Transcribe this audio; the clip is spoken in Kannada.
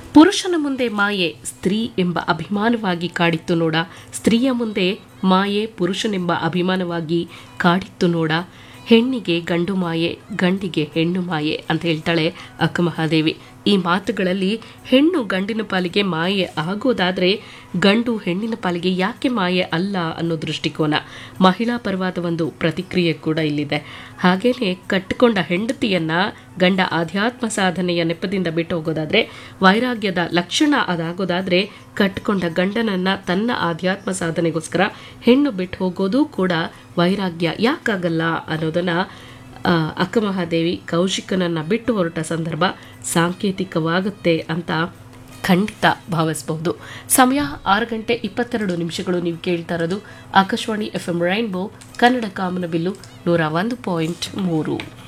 ಪುರುಷನ ಮುಂದೆ ಮಾಯೆ ಸ್ತ್ರೀ ಎಂಬ ಅಭಿಮಾನವಾಗಿ ಕಾಡಿತ್ತು ನೋಡ ಸ್ತ್ರೀಯ ಮುಂದೆ ಮಾಯೆ ಪುರುಷನೆಂಬ ಅಭಿಮಾನವಾಗಿ ಕಾಡಿತ್ತು ನೋಡ ಹೆಣ್ಣಿಗೆ ಗಂಡು ಮಾಯೆ ಗಂಡಿಗೆ ಹೆಣ್ಣು ಮಾಯೆ ಅಂತ ಹೇಳ್ತಾಳೆ ಅಕ್ಕ ಮಹಾದೇವಿ ಈ ಮಾತುಗಳಲ್ಲಿ ಹೆಣ್ಣು ಗಂಡಿನ ಪಾಲಿಗೆ ಮಾಯೆ ಆಗೋದಾದ್ರೆ ಗಂಡು ಹೆಣ್ಣಿನ ಪಾಲಿಗೆ ಯಾಕೆ ಮಾಯೆ ಅಲ್ಲ ಅನ್ನೋ ದೃಷ್ಟಿಕೋನ ಮಹಿಳಾ ಪರವಾದ ಒಂದು ಪ್ರತಿಕ್ರಿಯೆ ಕೂಡ ಇಲ್ಲಿದೆ ಹಾಗೇನೆ ಕಟ್ಟಿಕೊಂಡ ಹೆಂಡತಿಯನ್ನ ಗಂಡ ಆಧ್ಯಾತ್ಮ ಸಾಧನೆಯ ನೆಪದಿಂದ ಬಿಟ್ಟು ಹೋಗೋದಾದ್ರೆ ವೈರಾಗ್ಯದ ಲಕ್ಷಣ ಅದಾಗೋದಾದ್ರೆ ಕಟ್ಟಿಕೊಂಡ ಗಂಡನನ್ನ ತನ್ನ ಆಧ್ಯಾತ್ಮ ಸಾಧನೆಗೋಸ್ಕರ ಹೆಣ್ಣು ಬಿಟ್ಟು ಹೋಗೋದು ಕೂಡ ವೈರಾಗ್ಯ ಯಾಕಾಗಲ್ಲ ಅನ್ನೋದನ್ನ ಆ, ಅಕ್ಕ ಮಹಾದೇವಿ ಕೌಶಿಕನನ್ನ ಬಿಟ್ಟು ಹೊರಟ ಸಂದರ್ಭ ಸಾಂಕೇತಿಕವಾಗುತ್ತೆ ಅಂತ ಖಂಡಿತ ಭಾವಿಸಬಹುದು ಸಮಯ ಆರು ಗಂಟೆ ಇಪ್ಪತ್ತೆರಡು ನಿಮಿಷಗಳು ನೀವು ಕೇಳ್ತಾ ಇರೋದು Akashvani F M Rainbow Kannada ಕಾಮನಬಿಲ್ಲು ನೂರ ಒಂದು ಪಾಯಿಂಟ್ ಮೂರು